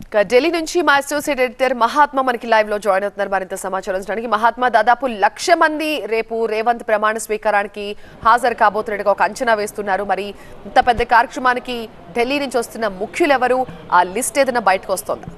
ఇక ఢిల్లీ నుంచి మా అసోసియేట్ ఎడిటర్ మహాత్మా మనకి లైవ్ లో జాయిన్ అవుతున్నారు మరింత సమాచారం ఇచ్చడానికి మహాత్మా దాదాపు లక్ష మంది రేపు రేవంత్ ప్రమాణ స్వీకారానికి హాజరు కాబోతున్నట్టుగా ఒక అంచనా వేస్తున్నారు మరి ఇంత పెద్ద కార్యక్రమానికి ఢిల్లీ నుంచి వస్తున్న ముఖ్యులు ఎవరు ఆ లిస్ట్ ఏదైనా బయటకు వస్తుందా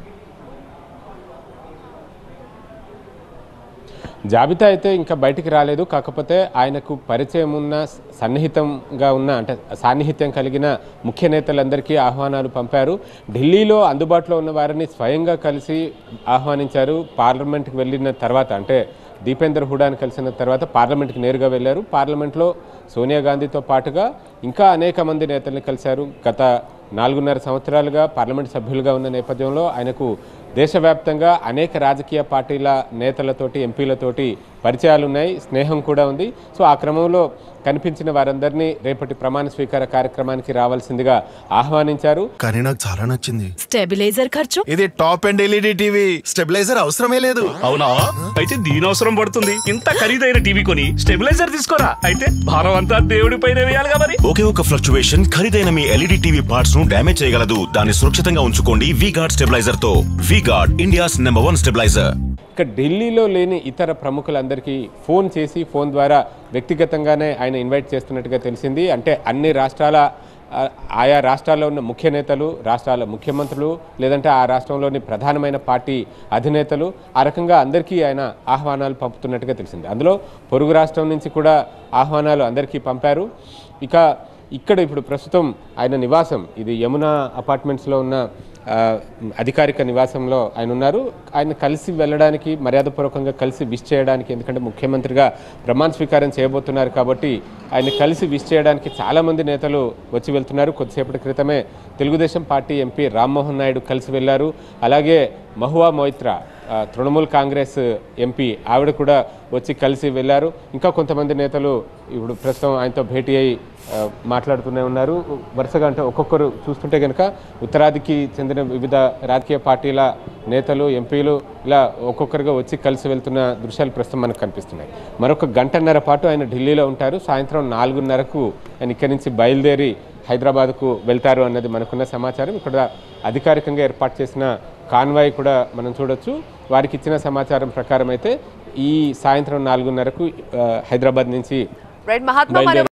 జాబితా అయితే ఇంకా బయటికి రాలేదు కాకపోతే ఆయనకు పరిచయం ఉన్న సన్నిహితంగా ఉన్న అంటే సాన్నిహిత్యం కలిగిన ముఖ్య నేతలందరికీ ఆహ్వానాలు పంపారు ఢిల్లీలో అందుబాటులో ఉన్న వారిని స్వయంగా కలిసి ఆహ్వానించారు పార్లమెంట్కి వెళ్ళిన తర్వాత అంటే దీపేందర్ హుడాని కలిసిన తర్వాత పార్లమెంట్కి నేరుగా వెళ్ళారు పార్లమెంట్లో సోనియా గాంధీతో పాటుగా ఇంకా అనేక మంది నేతల్ని కలిశారు గత నాలుగున్నర సంవత్సరాలుగా పార్లమెంట్ సభ్యులుగా ఉన్న నేపథ్యంలో ఆయనకు దేశవ్యాప్తంగా అనేక రాజకీయ పార్టీల నేతలతోటి ఎంపీలతోటి పరిచయాలు ఉన్నాయి స్నేహం కూడా ఉంది సో ఆ క్రమంలో కనిపించిన వారందరినీ రేపటి ప్రమాణ స్వీకార కార్యక్రమానికి రావాల్సిందిగా ఆహ్వానించారు కానీ నాకు చాలా నచ్చింది స్టెబిలైజర్ ఖర్చు ఇది top and LED TV stabiliser అవసరమే లేదు అవునా అయితే దీని అవసరం పడుతుంది ఇంత ఖరీదైన టీవీ కొని స్టెబిలైజర్ తీసుకోరా అయితే భారం అంతా దేవుడి పైన వేయాలిగా మరి ఒకే ఒక ఫ్లక్చువేషన్ ఖరీదైన మీ ఎల్ఈడి టీవీ పార్ట్స్ ను డ్యామేజ్ చేయగలదు దాన్ని సురక్షితంగా ఉంచుకోండి వి గార్డ్ స్టెబిలైజర్ తో V Guard India's number one stabiliser ఇక ఢిల్లీలో లేని ఇతర ప్రముఖులందరికీ ఫోన్ చేసి ఫోన్ ద్వారా వ్యక్తిగతంగానే ఆయన ఇన్వైట్ చేస్తున్నట్టుగా తెలిసింది అంటే అన్ని రాష్ట్రాల ఆ, ఆయా రాష్ట్రాల్లో ఉన్న ముఖ్య నేతలు రాష్ట్రాల ముఖ్యమంత్రులు లేదంటే ఆ రాష్ట్రంలోని ప్రధానమైన పార్టీ అధినేతలు ఆ రకంగా అందరికీ ఆయన ఆహ్వానాలు పంపుతున్నట్టుగా తెలిసింది అందులో పొరుగు రాష్ట్రం నుంచి కూడా ఆహ్వానాలు అందరికీ పంపారు ఇక ఇక్కడ ఇప్పుడు ప్రస్తుతం ఆయన నివాసం ఇది యమున అపార్ట్మెంట్స్లో ఉన్న ఆ, అధికారిక నివాసంలో ఆయన ఉన్నారు ఆయన కలిసి వెళ్ళడానికి మర్యాదపూర్వకంగా కలిసి విష్ చేయడానికి ఎందుకంటే ముఖ్యమంత్రిగా ప్రమాణ స్వీకారం చేయబోతున్నారు కాబట్టి ఆయన కలిసి విష్ చేయడానికి చాలామంది నేతలు వచ్చి వెళ్తున్నారు కొద్దిసేపటి క్రితమే తెలుగుదేశం పార్టీ ఎంపీ రామ్మోహన్ నాయుడు కలిసి వెళ్ళారు అలాగే మహువా మొయిత్రా ఆ, తృణమూల్ కాంగ్రెస్ ఎంపీ ఆవిడ కూడా వచ్చి కలిసి వెళ్ళారు ఇంకా కొంతమంది నేతలు ఇప్పుడు ప్రస్తుతం ఆయనతో భేటీ అయి ఆ, మాట్లాడుతూనే ఉన్నారు వరుసగా అంటే ఒక్కొక్కరు చూస్తుంటే కనుక ఉత్తరాదికి చెందిన వివిధ రాజకీయ పార్టీల నేతలు ఎంపీలు ఇలా ఒక్కొక్కరుగా వచ్చి కలిసి వెళ్తున్న దృశ్యాలు ప్రస్తుతం మనకు కనిపిస్తున్నాయి మరొక గంటన్నర పాటు ఆయన ఢిల్లీలో ఉంటారు సాయంత్రం నాలుగున్నరకు ఆయన ఇక్కడి నుంచి బయలుదేరి హైదరాబాద్కు వెళ్తారు అన్నది మనకున్న సమాచారం ఇక్కడ అధికారికంగా ఏర్పాటు చేసిన కాన్వాయ్ కూడా మనం చూడొచ్చు వారికి ఇచ్చిన సమాచారం ప్రకారం అయితే ఈ సాయంత్రం నాలుగున్నరకు ఆ, హైదరాబాద్ నుంచి రైట్ మహాత్మా బయలుదేరి- మరి